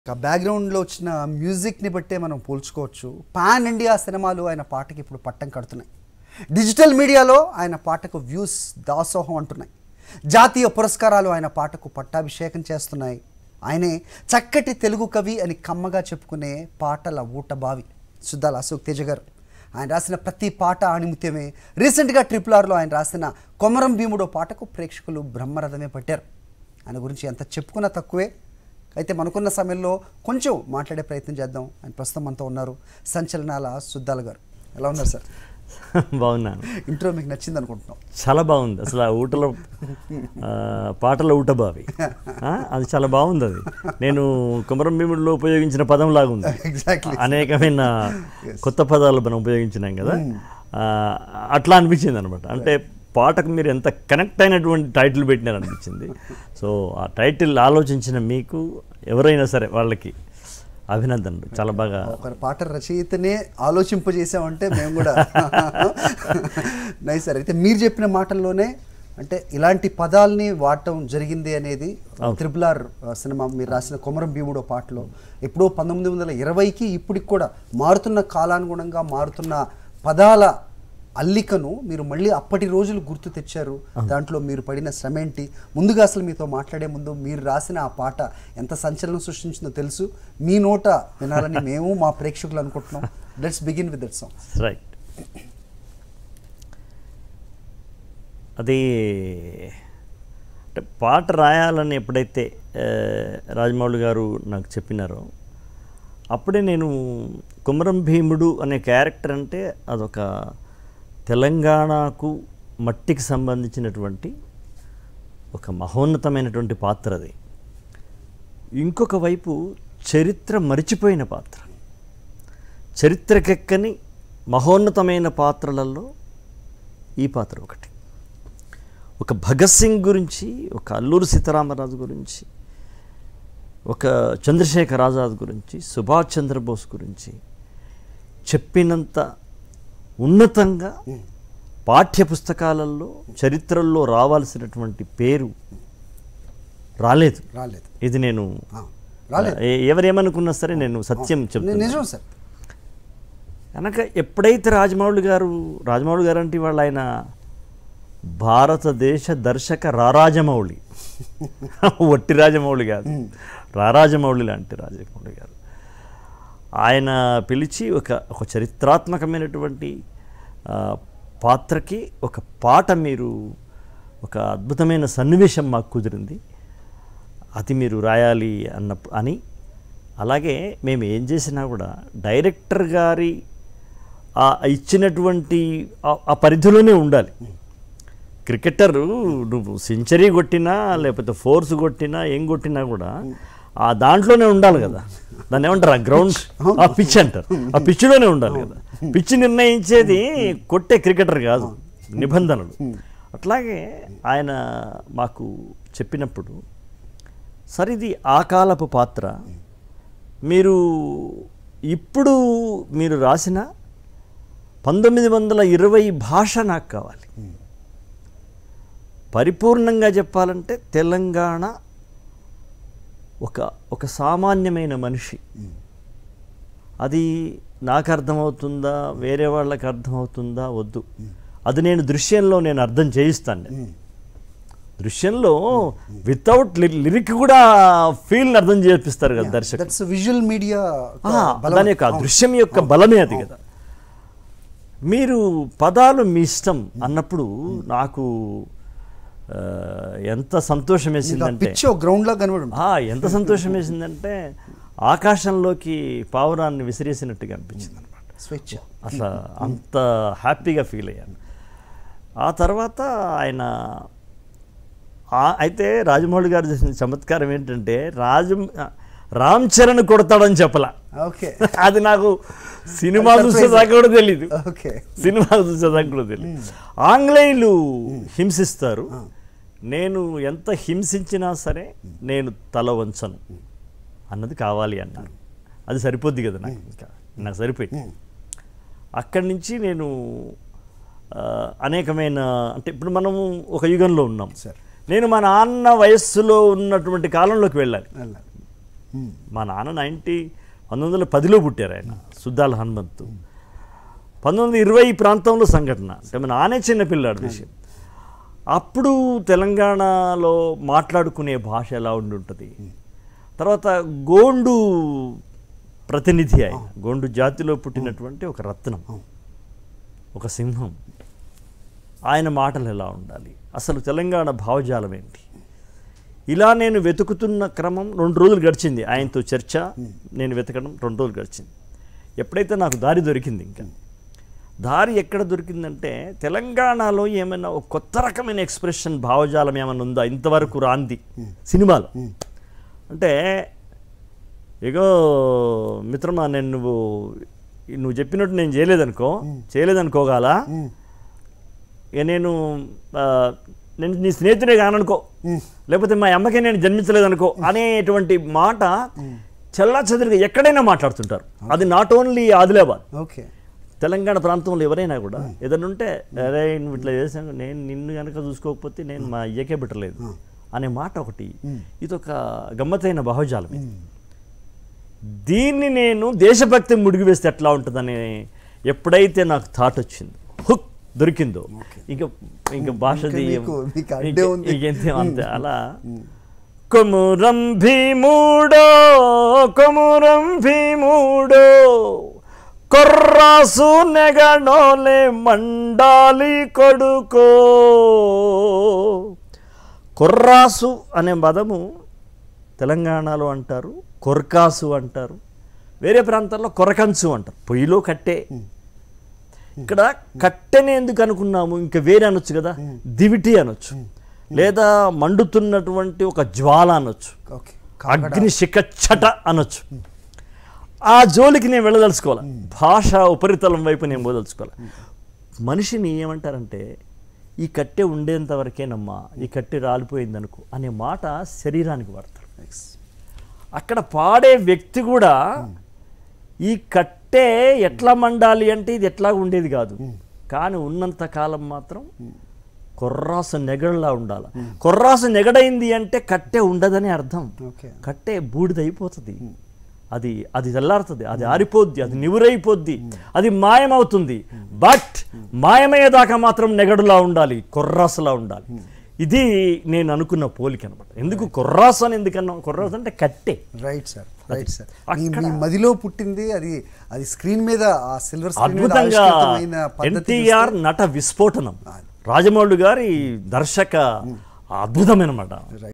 ఆ బ్యాక్గ్రౌండ్లో వచ్చిన మ్యూజిక్ని బట్టే మనం పోల్చుకోవచ్చు పాన్ ఇండియా సినిమాలు ఆయన పాటకి ఇప్పుడు పట్టం కడుతున్నాయి డిజిటల్ మీడియాలో ఆయన పాటకు వ్యూస్ దాసోహం అంటున్నాయి జాతీయ పురస్కారాలు ఆయన పాటకు పట్టాభిషేకం చేస్తున్నాయి ఆయనే చక్కటి తెలుగు కవి అని కమ్మగా చెప్పుకునే పాటల ఊటబావి సుద్దాల అశోక్ తేజ గారు ఆయన రాసిన ప్రతి పాట ఆణిముత్యమే రీసెంట్గా ట్రిపుల్ ఆర్లో ఆయన రాసిన కొమరం భీముడో పాటకు ప్రేక్షకులు బ్రహ్మరథమే పట్టారు ఆయన గురించి ఎంత చెప్పుకున్నా తక్కువే అయితే మనకున్న సమయంలో కొంచెం మాట్లాడే ప్రయత్నం చేద్దాం ఆయన ప్రస్తుతం మనతో ఉన్నారు సంచలనాల సుద్దాల గారు ఎలా ఉన్నారు సార్ బాగున్నాను ఇంట్రో మీకు నచ్చింది అనుకుంటున్నాం చాలా బాగుంది అసలు ఆ ఊటలో ఆ, పాటల ఊటబావి ఆ, అది చాలా బాగుంది అది నేను కుమరం భీముడిలో ఉపయోగించిన పదం లాగుంది ఎగ్జాక్ట్లీ అనేకమైన కొత్త పదాలు మనం ఉపయోగించినాం కదా ఆ, అట్లా అనిపించింది అనమాట అంటే పాటకు మీరు ఎంత కనెక్ట్ అయినటువంటి టైటిల్ పెట్టినారు అనిపించింది సో ఆ టైటిల్ ఆలోచించిన మీకు ఎవరైనా సరే వాళ్ళకి అభినందనలు చాలా బాగా ఒక పాట రచయితనే ఆలోచింపజేసామంటే మేము కూడా నైస్ సార్ అయితే మీరు చెప్పిన మాటల్లోనే అంటే ఇలాంటి పదాల్ని వాడటం జరిగింది అనేది త్రిబుల్ ఆర్ సినిమా మీరు రాసిన కొమరం భీముడో పాటలో ఎప్పుడో పంతొమ్మిది వందల ఇరవైకి ఇప్పటికి కూడా మారుతున్న కాలానుగుణంగా మారుతున్న పదాల అల్లికను మీరు మళ్ళీ అప్పటి రోజులు గుర్తు తెచ్చారు దాంట్లో మీరు పడిన శ్రమ ఏంటి ముందుగా అసలు మీతో మాట్లాడే ముందు మీరు రాసిన ఆ పాట ఎంత సంచలనం సృష్టించిందో తెలుసు మీ నోట వినాలని మేము మా ప్రేక్షకులు అనుకుంటున్నాం let's begin with that song right అది అంటే పాట రాయాలని ఎప్పుడైతే ఆ, రాజమౌళి గారు నాకు చెప్పినారో అప్పుడే నేను కుమరం భీముడు అనే క్యారెక్టర్ అంటే అదొక తెలంగాణకు మట్టికి సంబంధించినటువంటి ఒక మహోన్నతమైనటువంటి పాత్ర అది ఇంకొక వైపు చరిత్ర మరిచిపోయిన పాత్ర చరిత్రకెక్కని మహోన్నతమైన పాత్రలలో ఈ పాత్ర ఒకటి ఒక భగత్ సింగ్ గురించి ఒక అల్లూరు సీతారామరాజు గురించి ఒక చంద్రశేఖర్ ఆజాద్ గురించి సుభాష్ చంద్రబోస్ గురించి చెప్పినంత ఉన్నతంగా పాఠ్య పుస్తకాలలో చరిత్రల్లో రావాల్సినటువంటి పేరు రాలేదు రాలేదు ఇది నేను ఆ, రాలేదు ఎ- ఎవరేమనుకున్నా సరే నేను సత్యం ని- చెప్తాను నిజం సార్ కనుక ఎప్పుడైతే రాజమౌళి గారు రాజమౌళి గారు అంటే వాళ్ళు ఆయన భారతదేశ దర్శక రారాజమౌళి వట్టి రాజమౌళి కాదు రారాజమౌళి లాంటి రాజమౌళి గారు ఆయన పిలిచి ఒక ఒక చరిత్రాత్మకమైనటువంటి ఆ, పాత్రకి ఒక పాట మీరు ఒక అద్భుతమైన సన్నివేశం మాకు కుదిరింది అది మీరు రాయాలి అన్న అని అలాగే మేము ఏం చేసినా కూడా డైరెక్టర్ గారి ఆ ఇచ్చినటువంటి ఆ- ఆ పరిధిలోనే ఉండాలి క్రికెటర్ నువ్వు సెంచరీ కొట్టినా లేకపోతే ఫోర్స్ కొట్టినా ఏం కొట్టినా కూడా ఆ దాంట్లోనే ఉండాలి కదా దాన్ని ఏమంటారు ఆ గ్రౌండ్ ఆ పిచ్ అంటారు ఆ పిచ్లోనే ఉండాలి కదా పిచ్ నిర్ణయించేది కొట్టే క్రికెటర్ కాదు నిబంధనలు అట్లాగే ఆయన మాకు చెప్పినప్పుడు సరే ఇది ఆ కాలపు పాత్ర మీరు ఇప్పుడు మీరు రాసిన పంతొమ్మిది వందల ఇరవై భాష నాకు కావాలి పరిపూర్ణంగా చెప్పాలంటే తెలంగాణ ఒక ఒక సామాన్యమైన మనిషి అది నాకు అర్థమవుతుందా వేరే వాళ్ళకి అర్థమవుతుందా వద్దు అది నేను దృశ్యంలో నేను అర్థం చేయిస్తాను నేను. దృశ్యంలో వితౌట్ లిరిక్ కూడా ఫీల్ని అర్థం చేపిస్తారు కదా దర్శకులు దట్స్ విజువల్ మీడియా ఆ, దాని యొక్క ఆ దృశ్యం యొక్క బలమే అది కదా మీరు పదాలు మీ ఇష్టం అన్నప్పుడు నాకు ఆ, ఎంత సంతోషం వేసిందంటే పిచ్ గ్రౌండ్ లా కనబడి ఉంటుంది. ఆ, ఎంత సంతోషం వేసిందంటే ఆకాశంలోకి పావురాన్ని విసిరేసినట్టుగా అనిపించింది అనమాట స్వేచ్ఛ అసలు అంత హ్యాపీగా ఫీల్ అయ్యాను ఆ తర్వాత ఆయన ఆ- అయితే రాజమౌళి గారు చేసిన చమత్కారం ఏంటంటే రాజు రామ్ చరణ్ కొడతాడని చెప్పలా ఓకే అది నాకు సినిమా అది చూసేదాకా surprise. కూడా తెలీదు ఓకే సినిమా చూసేదాకా కూడా తెలియదు ఆంగ్లేయులు హింసిస్తారు నేను ఎంత హింసించినా సరే నేను తల వంచను అన్నది కావాలి అన్నారు అది సరిపోద్ది కదా నాకు ఇంకా నాకు సరిపోయింది అక్కడి నుంచి నేను ఆ, అనేకమైన అంటే ఇప్పుడు మనము ఒక యుగంలో ఉన్నాం సరే. నేను మా నాన్న వయస్సులో ఉన్నటువంటి కాలంలోకి వెళ్ళాలి వెళ్ళాలి. మా నాన్న నైంటీ పంతొమ్మిది వందల పదిలో పుట్టారు ఆయన సుద్దాల హనుమంతు పంతొమ్మిది వందల ఇరవై ప్రాంతంలో సంఘటన అంటే మా నానే చిన్న పిల్లాడు విషయం అప్పుడు తెలంగాణలో మాట్లాడుకునే భాష ఎలా ఉండి ఉంటుంది తర్వాత గోండు ప్రతినిధి ఆయన గోండు జాతిలో పుట్టినటువంటి ఒక రత్నం ఒక సింహం ఆయన మాటలు ఎలా ఉండాలి అసలు తెలంగాణ భావజాలం ఏంటి ఇలా నేను వెతుకుతున్న క్రమం రెండు రోజులు గడిచింది ఆయనతో చర్చ నేను వెతకడం రెండు రోజులు గడిచింది ఎప్పుడైతే నాకు దారి దొరికింది ఇంకా దారి ఎక్కడ దొరికిందంటే తెలంగాణలో ఏమైనా ఒక కొత్త రకమైన ఎక్స్ప్రెషన్ భావజాలం ఏమైనా ఉందా ఇంతవరకు రాంది సినిమాలో అంటే ఇగో మిత్రమా నేను నువ్వు నువ్వు చెప్పినట్టు నేను చేయలేదనుకో చేయలేదనుకోగాల ఇక నేను ఆ, నేను నీ స్నేహితుడే కాననుకో లేకపోతే మా అమ్మకే నేను జన్మించలేదనుకో అనేటువంటి మాట చల్లా చెదిరిగా ఎక్కడైనా మాట్లాడుతుంటారు అది not only Adilabad okay Telangana ప్రాంతంలో ఎవరైనా కూడా ఏదైనా ఉంటే అరే నువ్వు ఇట్లా చేశాను నేను నిన్ను కనుక చూసుకోకపోతే నేను మా అయ్యకే పెట్టలేదు అనే మాట ఒకటి ఇది ఒక గమ్మత్తైన భావజాలం ఇది. దీన్ని నేను దేశభక్తి ముడిగి వేస్తే ఎట్లా ఉంటుందని ఎప్పుడైతే నాకు థాట్ వచ్చిందో హుక్ దొరికిందో ఇంకా ఇంకా భాషది ఇంకా మీకు- మీకు అడ్డే ఉంది. ఇంకేంతే అంతే అలా కొమురం భీముడో కొమురం భీముడో కొర్రాసు నెగడోలే మండాలి కొడుకో కొర్రాసు అనే పదము తెలంగాణలో అంటారు కొర్కాసు అంటారు వేరే ప్రాంతాల్లో కొరకంచు అంటారు పొయ్యిలో కట్టే ఇక్కడ కట్టెనే ఎందుకు అనుకున్నాము ఇంకా వేరే అనొచ్చు కదా దివిటి అనొచ్చు లేదా మండుతున్నటువంటి ఒక జ్వాల అనొచ్చు ఓకే అగ్ని శిఖచ్చట అనొచ్చు ఆ జోలికి నేను వెళ్ళదలుచుకోవాలి భాష ఉపరితలం వైపు నేను పోదలుచుకోవాలి మనిషిని ఏమంటారంటే ఈ కట్టె ఉండేంత వరకేనమ్మా ఈ కట్టె రాలిపోయింది అనుకో అనే మాట శరీరానికి వాడతారు అక్కడ పాడే వ్యక్తి కూడా ఈ కట్టె ఎట్లా మండాలి అంటే ఇది ఎట్లా ఉండేది కాదు కానీ ఉన్నంత కాలం మాత్రం కొర్రాసు నెగడలా ఉండాలి కొర్రాసు నెగడైంది అంటే కట్టె ఉండదని అర్థం ఓకే కట్టే బూడిదైపోతుంది అది అది తెల్లారుతుంది అది ఆరిపోద్ది అది నివురైపోద్ది అది మాయమవుతుంది బట్ మాయమయ్యేదాకా మాత్రం నెగడులా ఉండాలి కొర్రాసులా ఉండాలి ఇది నేను అనుకున్న పోలిక అనమాట ఎందుకు కొర్రాసు అని ఎందుకన్నా కొర్రాసు అంటే కట్టే రైట్ సార్ రైట్ సార్ మీ అక్కడ- మీ మదిలో పుట్టింది అది అది స్క్రీన్ మీద ఆ సిల్వర్ స్క్రీన్ మీద అద్భుతంగా ఆవిష్కృతమైన పద్ధతి ఎన్టీఆర్ నట విస్ఫోటనం రాజమౌళి గారి దర్శక అద్భుతమైన మాట